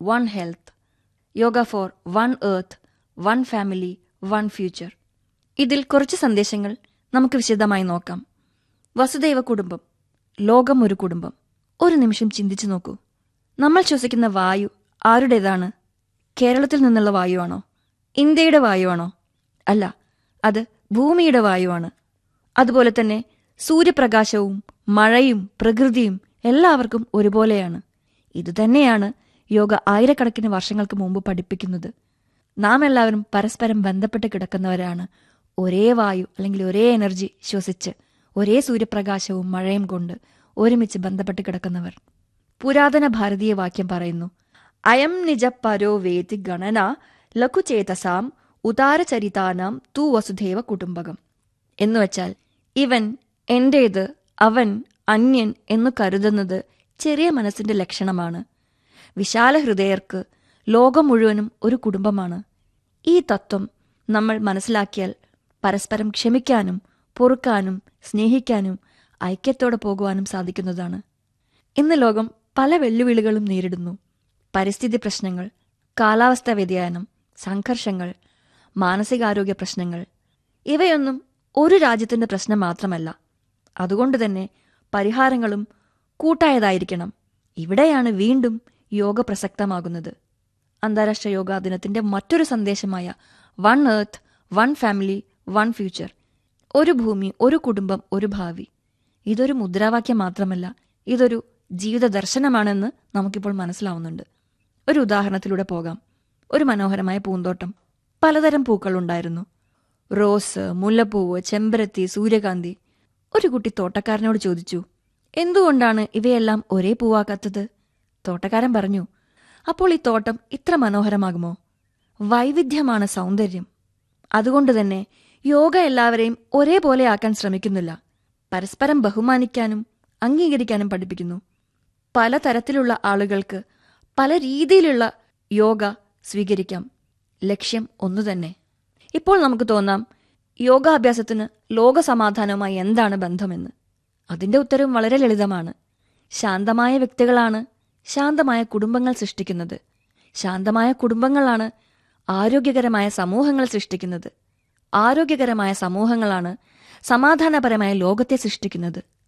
one health yoga for one earth one family one future ഇതിൽ കുറച്ച് സന്ദേശങ്ങൾ നമുക്ക് വിശദമായി നോക്കാം വസുദൈവ കുടുംബം ലോകം ഒരു കുടുംബം ഒരു നിമിഷം ചിന്തിച്ചു നോക്കൂ നമ്മൾ ശ്വസിക്കുന്ന വായു ആരുടേതാണ് കേരളത്തിൽ നിന്നുള്ള വായുവാണോ ഇന്ത്യയുടെ വായുവാണോ അല്ല അത് ഭൂമിയുടെ വായുവാണ് അതുപോലെ തന്നെ സൂര്യപ്രകാശവും മഴയും പ്രകൃതിയും എല്ലാവർക്കും ഒരുപോലെയാണ് ഇതുതന്നെയാണ് യോഗ ആയിരക്കണക്കിന് വർഷങ്ങൾക്ക് മുമ്പ് പഠിപ്പിക്കുന്നത് നാം എല്ലാവരും പരസ്പരം ബന്ധപ്പെട്ട് കിടക്കുന്നവരാണ് ഒരേ വായു അല്ലെങ്കിൽ ഒരേ എനർജി ശ്വസിച്ച് ഒരേ സൂര്യപ്രകാശവും മഴയും കൊണ്ട് ഒരുമിച്ച് ബന്ധപ്പെട്ട് കിടക്കുന്നവർ പുരാതന ഭാരതീയ വാക്യം പറയുന്നു അയം നിജ പരോ വേതി ഗണന ലഘുചേതസാം ഉദാരചരിതാനാം തു വസുധേവ കുടുംബകം എന്നുവച്ചാൽ ഇവൻ എന്റേത് അവൻ അന്യൻ എന്നു കരുതുന്നത് ചെറിയ മനസ്സിന്റെ ലക്ഷണമാണ് വിശാല ഹൃദയർക്ക് ലോകം മുഴുവനും ഒരു കുടുംബമാണ് ഈ തത്വം നമ്മൾ മനസ്സിലാക്കിയാൽ പരസ്പരം ക്ഷമിക്കാനും പൊറുക്കാനും സ്നേഹിക്കാനും ഐക്യത്തോടെ പോകുവാനും സാധിക്കുന്നതാണ് ഇന്ന് ലോകം പല വെല്ലുവിളികളും നേരിടുന്നു പരിസ്ഥിതി പ്രശ്നങ്ങൾ കാലാവസ്ഥാ വ്യതിയാനം സംഘർഷങ്ങൾ മാനസികാരോഗ്യ പ്രശ്നങ്ങൾ ഇവയൊന്നും ഒരു രാജ്യത്തിന്റെ പ്രശ്നം മാത്രമല്ല അതുകൊണ്ട് തന്നെ പരിഹാരങ്ങളും കൂട്ടായതായിരിക്കണം ഇവിടെയാണ് വീണ്ടും യോഗ പ്രസക്തമാകുന്നത് അന്താരാഷ്ട്ര യോഗാ ദിനത്തിന്റെ മറ്റൊരു സന്ദേശമായ one earth one family one future ഒരു ഭൂമി ഒരു കുടുംബം ഒരു ഭാവി ഇതൊരു മുദ്രാവാക്യം മാത്രമല്ല ഇതൊരു ജീവിത ദർശനമാണെന്ന് നമുക്കിപ്പോൾ മനസ്സിലാവുന്നുണ്ട് ഒരു ഉദാഹരണത്തിലൂടെ പോകാം ഒരു മനോഹരമായ പൂന്തോട്ടം പലതരം പൂക്കൾ ഉണ്ടായിരുന്നു റോസ് മുല്ലപ്പൂവ് ചെമ്പരത്തി സൂര്യകാന്തി ഒരു കുട്ടി തോട്ടക്കാരനോട് ചോദിച്ചു എന്തുകൊണ്ടാണ് ഇവയെല്ലാം ഒരേ പൂവാക്കാത്തത് തോട്ടക്കാരൻ പറഞ്ഞു അപ്പോൾ ഈ തോട്ടം ഇത്ര മനോഹരമാകുമോ വൈവിധ്യമാണ് സൗന്ദര്യം അതുകൊണ്ട് തന്നെ യോഗ എല്ലാവരെയും ഒരേപോലെ ആക്കാൻ ശ്രമിക്കുന്നില്ല പരസ്പരം ബഹുമാനിക്കാനും അംഗീകരിക്കാനും പഠിപ്പിക്കുന്നു പലതരത്തിലുള്ള ആളുകൾക്ക് പല രീതിയിലുള്ള യോഗ സ്വീകരിക്കാം ലക്ഷ്യം ഒന്നുതന്നെ ഇപ്പോൾ നമുക്ക് തോന്നാം യോഗാഭ്യാസത്തിന് ലോക സമാധാനവുമായി എന്താണ് ബന്ധമെന്ന് അതിന്റെ ഉത്തരവും വളരെ ലളിതമാണ് ശാന്തമായ വ്യക്തികളാണ് ശാന്തമായ കുടുംബങ്ങൾ സൃഷ്ടിക്കുന്നത് ശാന്തമായ കുടുംബങ്ങളാണ് ആരോഗ്യകരമായ സമൂഹങ്ങൾ സൃഷ്ടിക്കുന്നത് ആരോഗ്യകരമായ സമൂഹങ്ങളാണ് സമാധാനപരമായ ലോകത്തെ സൃഷ്ടിക്കുന്നത്